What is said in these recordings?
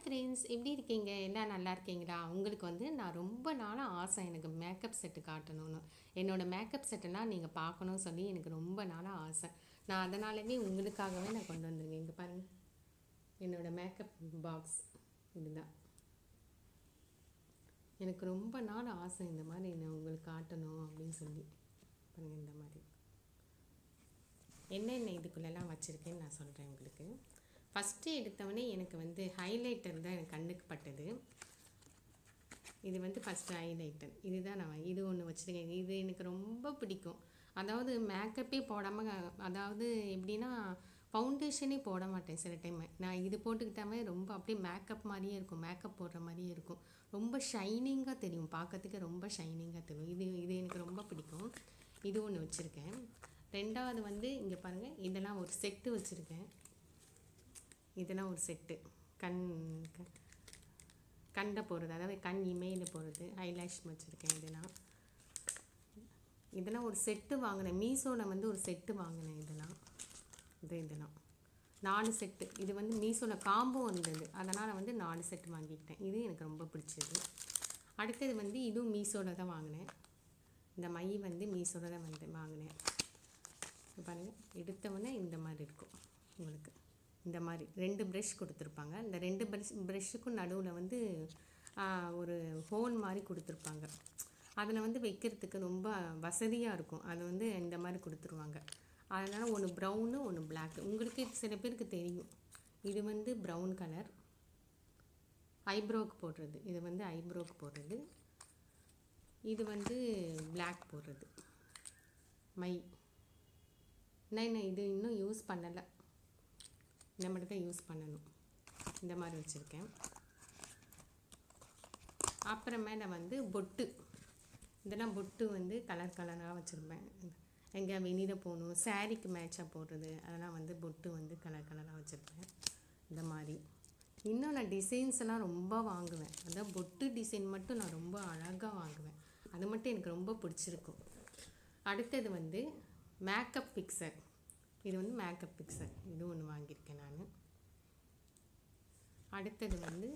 friends எப்படி இருக்கீங்க எல்லாம் நல்லா இருக்கீங்களா உங்களுக்கு வந்து நான் ரொம்ப நாளாக ஆசை எனக்கு மேக்கப் செட்டு காட்டணும்னு என்னோடய மேக்கப் செட்டெல்லாம் நீங்கள் பார்க்கணும்னு சொல்லி எனக்கு ரொம்ப நாளாக ஆசை நான் அதனாலவே உங்களுக்காகவே நான் கொண்டு வந்திருக்கேன் இங்கே பாருங்கள் என்னோடய மேக்கப் பாக்ஸ் இதுதான் எனக்கு ரொம்ப நாள் ஆசை இந்த மாதிரி நான் உங்களுக்கு காட்டணும் அப்படின்னு சொல்லி பாருங்கள் இந்த மாதிரி என்னென்ன இதுக்குள்ளெல்லாம் வச்சுருக்கேன்னு நான் சொல்கிறேன் உங்களுக்கு ஃபஸ்ட்டு எடுத்தவொடனே எனக்கு வந்து ஹைலைட்டர் தான் எனக்கு கண்ணுக்கு பட்டது இது வந்து ஃபஸ்ட்டு ஹைலைட்டர் இதுதான் நான் இது ஒன்று வச்சுருக்கேன் இது எனக்கு ரொம்ப பிடிக்கும் அதாவது மேக்கப்பே போடாமல் அதாவது எப்படின்னா ஃபவுண்டேஷனே போட மாட்டேன் சில டைம் நான் இது போட்டுக்கிட்டாவே ரொம்ப அப்படியே மேக்கப் மாதிரியே இருக்கும் மேக்கப் போடுற மாதிரியே இருக்கும் ரொம்ப ஷைனிங்காக தெரியும் பார்க்கறதுக்கு ரொம்ப ஷைனிங்காக தெரியும் இது இது எனக்கு ரொம்ப பிடிக்கும் இது ஒன்று வச்சுருக்கேன் ரெண்டாவது வந்து இங்கே பாருங்கள் இதெல்லாம் ஒரு செட்டு வச்சுருக்கேன் இதெல்லாம் ஒரு செட்டு கண் க- கண்ட போடுறது அதாவது கண் இமையில் போடுறது ஐலாஷ் வச்சுருக்கேன் இதெல்லாம் இதெல்லாம் ஒரு செட்டு வாங்கினேன் மீஷோவில் வந்து ஒரு செட்டு வாங்கினேன் இதெல்லாம் இது இதெல்லாம் நாலு செட்டு இது வந்து மீஷோவில் காம்போ வந்தது அதனால் வந்து நாலு செட்டு வாங்கிக்கிட்டேன் இது எனக்கு ரொம்ப பிடிச்சது அடுத்தது வந்து இதுவும் மீஷோவில் தான் வாங்கினேன் இந்த மை வந்து மீஷோவில் தான் வந்து வாங்கினேன் இங்க பாருங்க எடுத்தவொடனே இந்த மாதிரி இருக்கும் உங்களுக்கு இந்த மாதிரி ரெண்டு ப்ரஷ் கொடுத்துருப்பாங்க இந்த ரெண்டு ப்ரஷ் ப்ரஷ்ஷுக்கும் நடுவில் வந்து ஆ, ஒரு ஹோல் மாதிரி கொடுத்துருப்பாங்க அதில் வந்து வைக்கிறதுக்கு ரொம்ப வசதியாக இருக்கும் அது வந்து இந்த மாதிரி கொடுத்துருவாங்க அதனால் ஒன்று ப்ரௌனு ஒன்று black உங்களுக்கு சில பேருக்கு தெரியும் இது வந்து ப்ரௌன் கலர் ஐப்ரோக்கு போடுறது இது வந்து ஐப்ரோக்கு போடுறது இது வந்து black போடுறது மை நான் இன்னும் இது இன்னும் யூஸ் பண்ணலை இந்த மட்டும் தான் யூஸ் பண்ணணும் இந்த மாதிரி வச்சுருக்கேன் அப்புறமேல வந்து பொட்டு இதெல்லாம் பொட்டு வந்து கலர் கலராக வச்சுருப்பேன் எங்கே வெளியில் போகணும் சாரீக்கு மேட்சாக போடுறது அதெல்லாம் வந்து பொட்டு வந்து கலர் கலராக வச்சுருப்பேன் இந்த மாதிரி இன்னும் நான் டிசைன்ஸ் எல்லாம் ரொம்ப வாங்குவேன் அதான் பொட்டு டிசைன் மட்டும் நான் ரொம்ப அழகாக வாங்குவேன் அது மட்டும் எனக்கு ரொம்ப பிடிச்சிருக்கும் அடுத்தது வந்து மேக்கப் ஃபிக்சர் இது வந்து மேக்கப் ஃபிக்சர் இது ஒன்று வாங்கியிருக்கேன் நான் அடுத்தது வந்து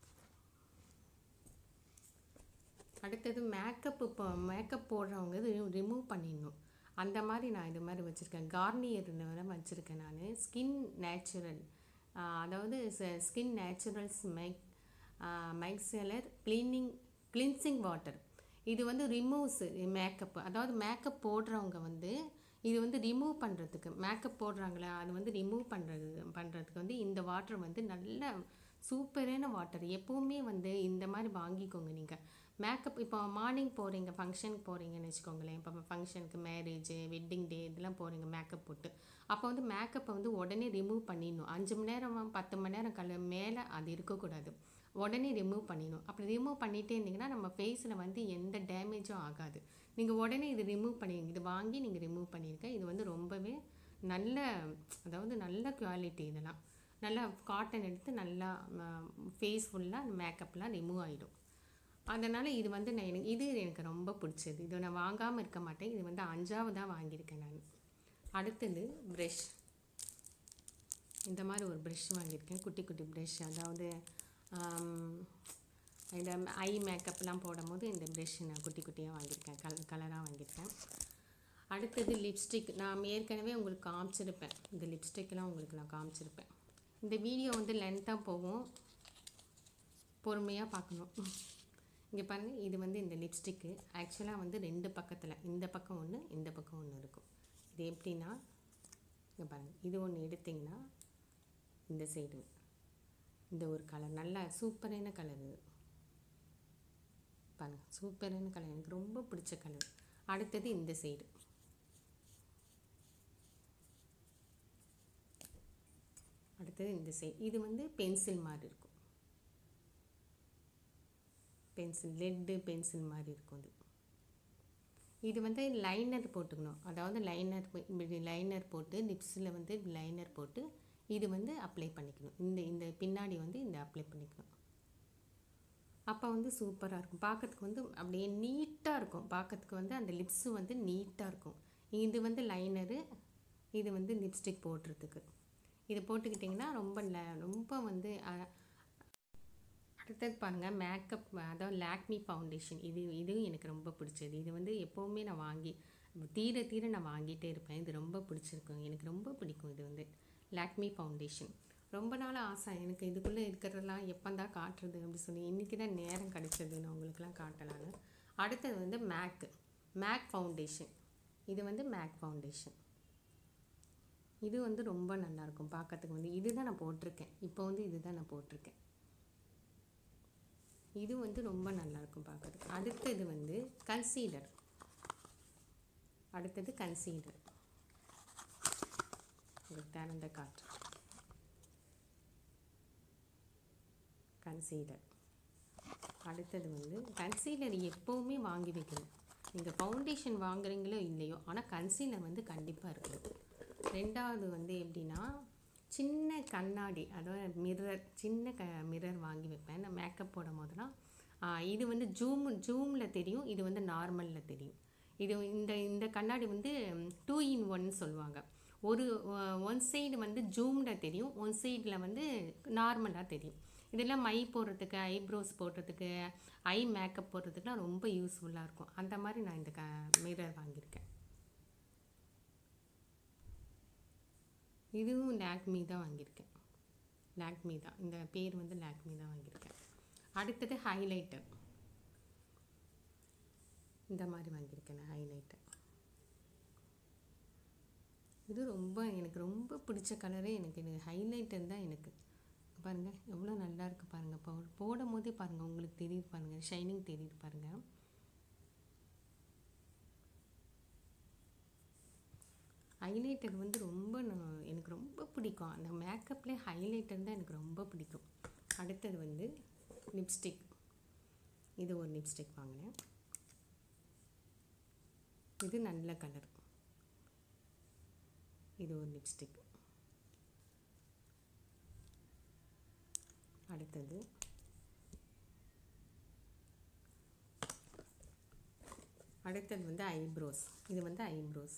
அடுத்தது மேக்கப் இப்போ மேக்கப் போடுறவங்க இது ரிமூவ் பண்ணிடணும் அந்த மாதிரி நான் இது மாதிரி வச்சுருக்கேன் கார்னியரில் வர வச்சுருக்கேன் நான் ஸ்கின் நேச்சுரல் அதாவது skin naturals make micellar cleaning cleansing water இது வந்து ரிமூவ்ஸ் மேக்கப் அதாவது மேக்கப் போடுறவங்க வந்து இது வந்து ரிமூவ் பண்ணுறதுக்கு மேக்கப் போடுறாங்களே அது வந்து ரிமூவ் பண்ணுறது பண்ணுறதுக்கு வந்து இந்த வாட்டர் வந்து நல்ல சூப்பரான வாட்டர் எப்போவுமே வந்து இந்த மாதிரி வாங்கிக்கோங்க நீங்கள் மேக்கப் இப்போ மார்னிங் போகிறீங்க ஃபங்க்ஷனுக்கு போகிறீங்கன்னு வச்சுக்கோங்களேன் இப்போ ஃபங்க்ஷனுக்கு மேரேஜ் வெட்டிங் டே இதெல்லாம் போகிறீங்க மேக்கப் போட்டு அப்போ வந்து மேக்கப்பை வந்து உடனே ரிமூவ் பண்ணிடணும் அஞ்சு மணி நேரம் பத்து மணி நேரம் கல மேலே அது இருக்கக்கூடாது உடனே ரிமூவ் பண்ணிடணும் அப்படி ரிமூவ் பண்ணிகிட்டே இருந்தீங்கன்னா நம்ம ஃபேஸில் வந்து எந்த டேமேஜும் ஆகாது நீங்கள் உடனே இது ரிமூவ் பண்ணிடுங்க இது வாங்கி நீங்கள் ரிமூவ் பண்ணியிருக்க இது வந்து ரொம்பவே நல்ல அதாவது நல்ல குவாலிட்டி இதெல்லாம் நல்லா காட்டன் எடுத்து நல்லா ஃபேஸ் ஃபுல்லாக மேக்கப்லாம் ரிமூவ் ஆகிடும் அதனால் இது வந்து நான் எனக்கு இது எனக்கு ரொம்ப பிடிச்சது இது நான் வாங்காமல் இருக்க மாட்டேன் இது வந்து அஞ்சாவதாக வாங்கியிருக்கேன் நான் அடுத்தது ப்ரஷ் இந்த மாதிரி ஒரு ப்ரஷ் வாங்கியிருக்கேன் குட்டி குட்டி ப்ரஷ் அதாவது ஆம், இந்த ஐ மேக்கப்லாம் போடும்போது இந்த ப்ரஷ் நான் குட்டி குட்டியாக வாங்கியிருக்கேன் கலர் கலராக வாங்கியிருக்கேன் அடுத்தது லிப்ஸ்டிக் நான் ஏற்கனவே உங்களுக்கு காமிச்சிருப்பேன் இந்த லிப்ஸ்டிக்லாம் உங்களுக்கு நான் காமிச்சிருப்பேன் இந்த வீடியோ வந்து லென்த்தாக போகும் பொறுமையாக பார்க்கணும் இங்கே பாருங்கள் இது வந்து இந்த லிப்ஸ்டிக்கு ஆக்சுவலாக வந்து ரெண்டு பக்கத்தில் இந்த பக்கம் ஒன்று இந்த பக்கம் ஒன்று இருக்கும் இது எப்படின்னா இங்கே பாருங்கள் இது ஒன்று எடுத்திங்கன்னா இந்த சைடு இந்த ஒரு கலர் நல்லா சூப்பரான கலர் இது பாருங்கள் சூப்பரான கலர் எனக்கு ரொம்ப பிடிச்ச கலர் அடுத்தது இந்த சைடு அடுத்தது இந்த சைடு இது வந்து பென்சில் மாதிரி இருக்கும் பென்சில் லெட்டு பென்சில் மாதிரி இருக்கும் இது இது வந்து லைனர் போட்டுக்கணும் அதாவது லைனர் இப்படி லைனர் போட்டு லிப்ஸில் வந்து லைனர் போட்டு இது வந்து அப்ளை பண்ணிக்கணும் இந்த இந்த பின்னாடி வந்து இந்த அப்ளை பண்ணிக்கணும் அப்போ வந்து சூப்பராக இருக்கும் பார்க்கறதுக்கு வந்து அப்படியே நீட்டாக இருக்கும் பார்க்கறதுக்கு வந்து அந்த லிப்ஸு வந்து நீட்டாக இருக்கும் இது வந்து லைனரு இது வந்து லிப்ஸ்டிக் போடுறதுக்கு இது போட்டுக்கிட்டிங்கன்னா ரொம்ப ந- ரொம்ப வந்து அ- அடுத்தது பாருங்கள் மேக்கப் அதாவது லாக்மி ஃபவுண்டேஷன் இது இதுவும் எனக்கு ரொம்ப பிடிச்சது இது வந்து எப்போவுமே நான் வாங்கி தீர தீர நான் வாங்கிட்டே இருப்பேன் இது ரொம்ப பிடிச்சிருக்கும் எனக்கு ரொம்ப பிடிக்கும் இது வந்து லாக்மி ஃபவுண்டேஷன் ரொம்ப நாள் ஆசை எனக்கு இதுக்குள்ளே இருக்கிறதெல்லாம் எப்போ தான் காட்டுறது அப்படி சொல்லி இன்றைக்கி தான் நேரம் கிடைச்சது நான் உங்களுக்குலாம் காட்டலான்னு அடுத்தது வந்து மேக் மேக் ஃபவுண்டேஷன் இது வந்து மேக் ஃபவுண்டேஷன் இது வந்து ரொம்ப நல்லாயிருக்கும் பார்க்கறதுக்கு வந்து இதுதான் நான் போட்டிருக்கேன் இப்போ வந்து இதுதான் நான் போட்டிருக்கேன் இது வந்து ரொம்ப நல்லாயிருக்கும் பார்க்கறதுக்கு அடுத்தது வந்து கன்சீலர் அடுத்தது கன்சீலர் உங்களுக்கு திறந்த காற்று கன்சீலர் அடுத்தது வந்து கன்சீலர் எப்போவுமே வாங்கி வைக்கணும் நீங்கள் ஃபவுண்டேஷன் வாங்குறீங்களோ இல்லையோ ஆனால் கன்சீலர் வந்து கண்டிப்பாக இருக்குது ரெண்டாவது வந்து எப்படின்னா சின்ன கண்ணாடி அதாவது மிரர் சின்ன க மிரர் வாங்கி வைப்பேன் நான் மேக்கப் போடும் போதெல்லாம் ஆ, இது வந்து ஜூம் ஜூமில் தெரியும் இது வந்து நார்மலில் தெரியும் இது இந்த இந்த கண்ணாடி வந்து டூ இன் ஒன் சொல்லுவாங்க ஒரு ஒன் சைடு வந்து ஜூமில் தெரியும் ஒன் சைடில் வந்து நார்மலாக தெரியும் இதெல்லாம் மை போடுறதுக்கு ஐப்ரோஸ் போடுறதுக்கு ஐ மேக்கப் போடுறதுக்குலாம் ரொம்ப யூஸ்ஃபுல்லாக இருக்கும் அந்த மாதிரி நான் இந்த க மிரர் வாங்கியிருக்கேன் இதுவும் லாக்மி தான் வாங்கியிருக்கேன் லாக்மி தான் இந்த பேர் வந்து லாக்மி தான் வாங்கியிருக்கேன் அடுத்தது ஹைலைட்டர் இந்த மாதிரி வாங்கியிருக்கேன் நான் ஹைலைட்டர் இது ரொம்ப எனக்கு ரொம்ப பிடிச்ச கலரே எனக்கு இது ஹைலைட்டர் தான் எனக்கு பாருங்கள் எவ்வளோ நல்லா இருக்குது பாருங்கள் போ போடும் போதே பாருங்கள் உங்களுக்கு தெரியுது பாருங்கள் ஷைனிங் தெரியுது பாருங்கள் ஹைலைட்டர் வந்து ரொம்ப நான் எனக்கு ரொம்ப பிடிக்கும் அந்த மேக்கப்லேயே ஹைலைட்டர் தான் எனக்கு ரொம்ப பிடிக்கும் அடுத்தது வந்து லிப்ஸ்டிக் இது ஒரு லிப்ஸ்டிக் வாங்கினேன் இது நல்ல கலர் இது ஒரு லிப்ஸ்டிக் அடுத்தது அடுத்தது வந்து ஐப்ரோஸ் இது வந்து ஐப்ரோஸ்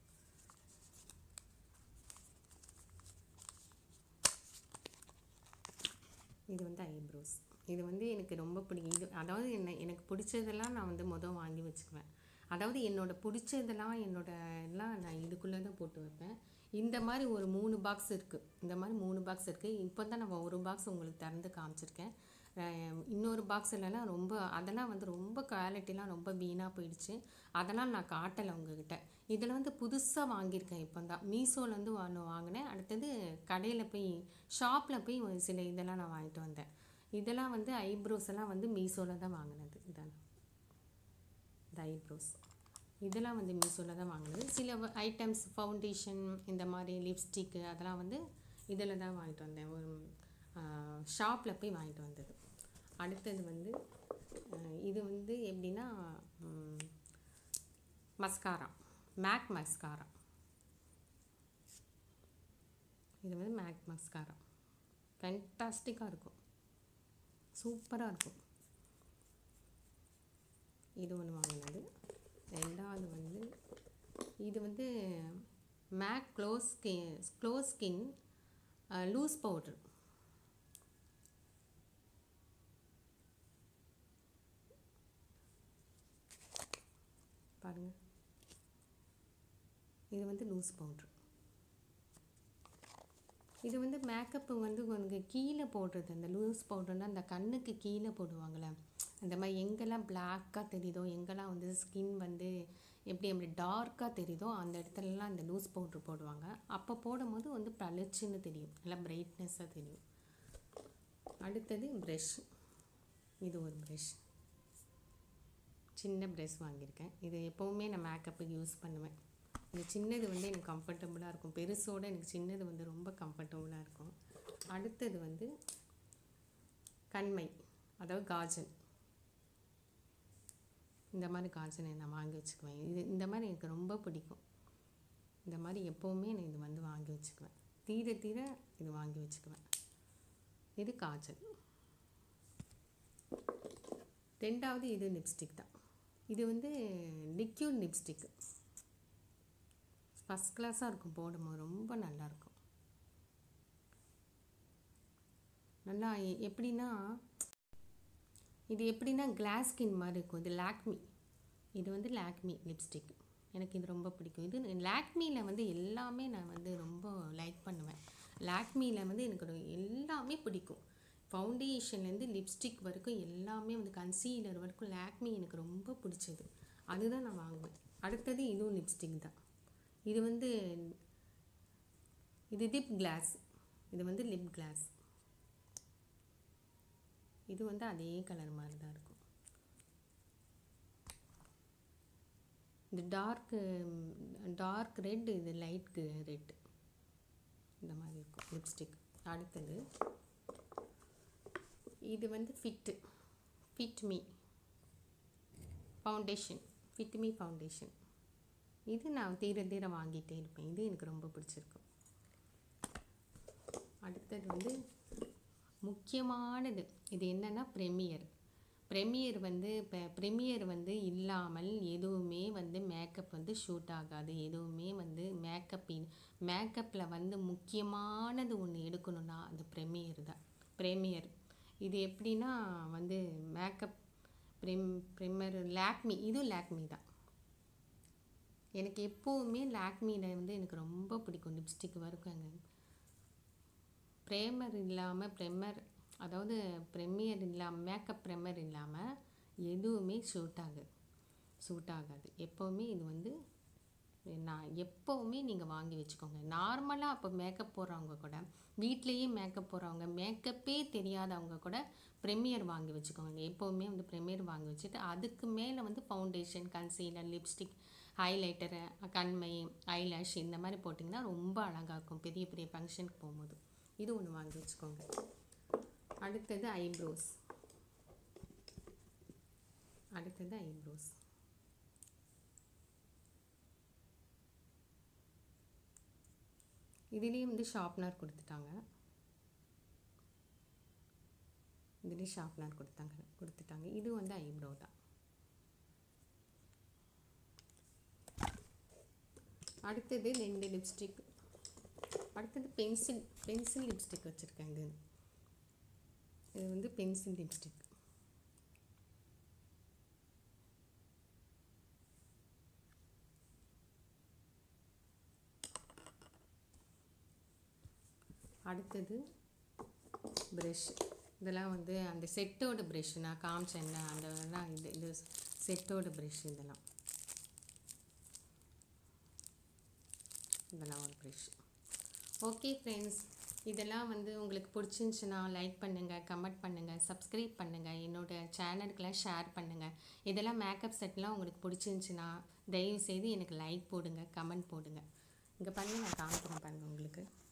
இது வந்து ஐப்ரோஸ் இது வந்து எனக்கு ரொம்ப பிடிக்கும் இது அதாவது என்ன எனக்கு பிடிச்சதெல்லாம் நான் வந்து மொதல் வாங்கி வச்சுக்குவேன் அதாவது என்னோட பிடிச்சதெல்லாம் என்னோட எல்லாம் நான் இதுக்குள்ளே தான் போட்டு வைப்பேன் இந்த மாதிரி ஒரு மூணு பாக்ஸ் இருக்குது இந்த மாதிரி மூணு பாக்ஸ் இருக்குது இப்போ தான் நான் ஒரு பாக்ஸ் உங்களுக்கு திறந்து காமிச்சிருக்கேன் அஹ் இன்னொரு பாக்ஸ்லலாம் ரொம்ப அதெல்லாம் வந்து ரொம்ப குவாலிட்டிலாம் ரொம்ப வீணாக போயிடுச்சு அதெல்லாம் நான் காட்டலை உங்ககிட்ட இதில் வந்து புதுசாக வாங்கியிருக்கேன் இப்போ தான் மீஷோலேருந்து ஒன்று வாங்கினேன் அடுத்தது கடையில் போய் ஷாப்பில் போய் ஒரு சில இதெல்லாம் நான் வாங்கிட்டு வந்தேன் இதெல்லாம் வந்து ஐப்ரோஸ் எல்லாம் வந்து மீஷோவில் தான் வாங்கினது இதான் இந்த ஐப்ரோஸ் இதெல்லாம் வந்து மீஷோவில் தான் வாங்கினது சில ஐட்டம்ஸ் ஃபவுண்டேஷன் இந்த மாதிரி லிப்ஸ்டிக்கு அதெல்லாம் வந்து இதில் தான் வாங்கிட்டு வந்தேன் ஒரு ஷாப்பில் போய் வாங்கிட்டு வந்தது அடுத்தது வந்து அஹ், இது வந்து எப்படின்னா மஸ்காரா மேக் மஸ்காரா இது வந்து மேக் மஸ்காரா ஃபென்டாஸ்டிக்காக இருக்கும் சூப்பராக இருக்கும் இது ஒன்று வாங்கினது ரெண்டாவது வந்து இது வந்து make close skin close skin loose powder பாருங்கள் இது வந்து லூஸ் பவுட்ரு இது வந்து மேக்கப்பு வந்து உங்களுக்கு கீழே போடுறது அந்த லூஸ் பவுடர்னா அந்த கண்ணுக்கு கீழே போடுவாங்கள்ல அந்த மாதிரி எங்கெல்லாம் பிளாக்காக தெரியுதோ எங்கெல்லாம் வந்து ஸ்கின் வந்து எப்படி அப்படி டார்க்காக தெரியுதோ அந்த இடத்துலலாம் இந்த லூஸ் பவுட்ரு போடுவாங்க அப்போ போடும்போது வந்து பளிச்சுன்னு தெரியும் நல்லா பிரைட்னஸாக தெரியும் அடுத்தது ப்ரெஷ் இது ஒரு ப்ரெஷ் சின்ன ப்ரெஷ் வாங்கியிருக்கேன் இது எப்போவுமே நான் மேக்கப்புக்கு யூஸ் பண்ணுவேன் இந்த சின்னது வந்து எனக்கு கம்ஃபர்டபுளாக இருக்கும் பெருசோட எனக்கு சின்னது வந்து ரொம்ப கம்ஃபர்டபுளாக இருக்கும் அடுத்தது வந்து கண்மை அதாவது காஜல் இந்த மாதிரி காஜல் நான் வாங்கி வச்சுக்குவேன் இது இந்த மாதிரி எனக்கு ரொம்ப பிடிக்கும் இந்த மாதிரி எப்போவுமே நான் இது வந்து வாங்கி வச்சுக்குவேன் தீர தீர இது வாங்கி வச்சுக்குவேன் இது காஜல் ரெண்டாவது இது லிப்ஸ்டிக் தான் இது வந்து லிக்யூட் லிப்ஸ்டிக்கு ஃபஸ்ட் கிளாஸாக இருக்கும் போடும்போது ரொம்ப நல்லாயிருக்கும் நல்லா எ- எப்படின்னா இது எப்படின்னா கிளாஸ் ஸ்கின் மாதிரி இருக்கும் இது லாக்மி இது வந்து லாக்மி லிப்ஸ்டிக் எனக்கு இது ரொம்ப பிடிக்கும் இது லாக்மியில் வந்து எல்லாமே நான் வந்து ரொம்ப லைக் பண்ணுவேன் லாக்மியில் வந்து எனக்கு ஒரு எல்லாமே பிடிக்கும் ஃபவுண்டேஷன்லேருந்து லிப்ஸ்டிக் வரைக்கும் எல்லாமே வந்து கன்சீலர் வரைக்கும் லாக்மி எனக்கு ரொம்ப பிடிச்சது அதுதான் நான் வாங்குவேன் அடுத்தது இதுவும் லிப்ஸ்டிக் தான் இது வந்து இது லிப் கிளாஸ் இது வந்து லிப் கிளாஸ் இது வந்து அதே கலர் மாதிரி தான் இருக்கும் இந்த டார்க் டார்க் ரெட் இது லைட் ரெட் இந்த மாதிரி இருக்கும் லிப்ஸ்டிக் அடுத்தது இது வந்து fit fit me foundation fit me foundation இது நான் தீர தீர வாங்கிட்டே இருப்பேன் இது எனக்கு ரொம்ப பிடிச்சிருக்கும் அடுத்தது வந்து முக்கியமானது இது என்னென்னா ப்ரெமியர் ப்ரெமியர் வந்து இப்போ ப்ரெமியர் வந்து இல்லாமல் எதுவுமே வந்து மேக்கப் வந்து ஷூட் ஆகாது எதுவுமே வந்து மேக்கப் மேக்கப்பில் வந்து முக்கியமானது ஒன்று எடுக்கணும்னா அந்த ப்ரெமியர் தான் ப்ரெமியர் இது எப்படின்னா வந்து மேக்கப் ப்ரெம் ப்ரெமர் லாக்மி இதுவும் லாக்மி தான் எனக்கு எப்போவுமே லாக்மியில் வந்து எனக்கு ரொம்ப பிடிக்கும் லிப்ஸ்டிக் வரைக்கும் ப்ரேமர் இல்லாமல் ப்ரெமர் அதாவது ப்ரெமியர் இல்லாமல் மேக்கப் ப்ரெமர் இல்லாமல் எதுவுமே சூட் ஆகாது சூட் ஆகாது எப்போவுமே இது வந்து நான் எப்போவுமே நீங்கள் வாங்கி வச்சுக்கோங்க நார்மலாக அப்போ மேக்கப் போடுறவங்க கூட வீட்லேயே மேக்கப் போடுறவங்க மேக்கப்பே தெரியாதவங்க கூட ப்ரெமியர் வாங்கி வச்சுக்கோங்க எப்போவுமே வந்து ப்ரெமியர் வாங்கி வச்சுட்டு அதுக்கு மேலே வந்து ஃபவுண்டேஷன் கன்சீலர் லிப்ஸ்டிக் ஹைலைட்டரு கண்மை ஐலாஷ் இந்த மாதிரி போட்டிங்கன்னா ரொம்ப அழகாக இருக்கும் பெரிய பெரிய ஃபங்க்ஷனுக்கு போகும்போது இது ஒன்று வாங்கி வச்சுக்கோங்க அடுத்தது ஐப்ரோஸ் அடுத்தது ஐப்ரோஸ் இதுலேயும் வந்து ஷார்ப்னர் கொடுத்துட்டாங்க இதுலேயும் ஷார்ப்னர் கொடுத்தாங்க கொடுத்துட்டாங்க இது வந்து ஐப்ரோ தான் அடுத்தது ரெண்டு லிப்ஸ்டிக் அடுத்தது பென்சில் பென்சில் லிப்ஸ்டிக் வச்சுருக்கேன் இது இது வந்து பென்சில் லிப்ஸ்டிக் அடுத்தது ப்ரெஷ் இதெல்லாம் வந்து அந்த செட்டோட ப்ரெஷ் நான் காமிச்சேன்ல அந்த இதெல்லாம் இது இது செட்டோட ப்ரெஷ் இதெல்லாம் இதெல்லாம் ஒரு ப்ரெஷ் ஓகே ஃப்ரெண்ட்ஸ் இதெல்லாம் வந்து உங்களுக்கு பிடிச்சிருந்துச்சுன்னா லைக் பண்ணுங்கள் கமெண்ட் பண்ணுங்கள் சப்ஸ்கிரைப் பண்ணுங்கள் என்னோடய சேனலுக்கெல்லாம் ஷேர் பண்ணுங்கள் இதெல்லாம் மேக்கப் செட்லாம் உங்களுக்கு பிடிச்சிருந்துச்சுன்னா தயவுசெய்து எனக்கு லைக் போடுங்க கமெண்ட் போடுங்க இங்கே பாருங்க நான் காமிக்கிறேன் பாருங்கள் உங்களுக்கு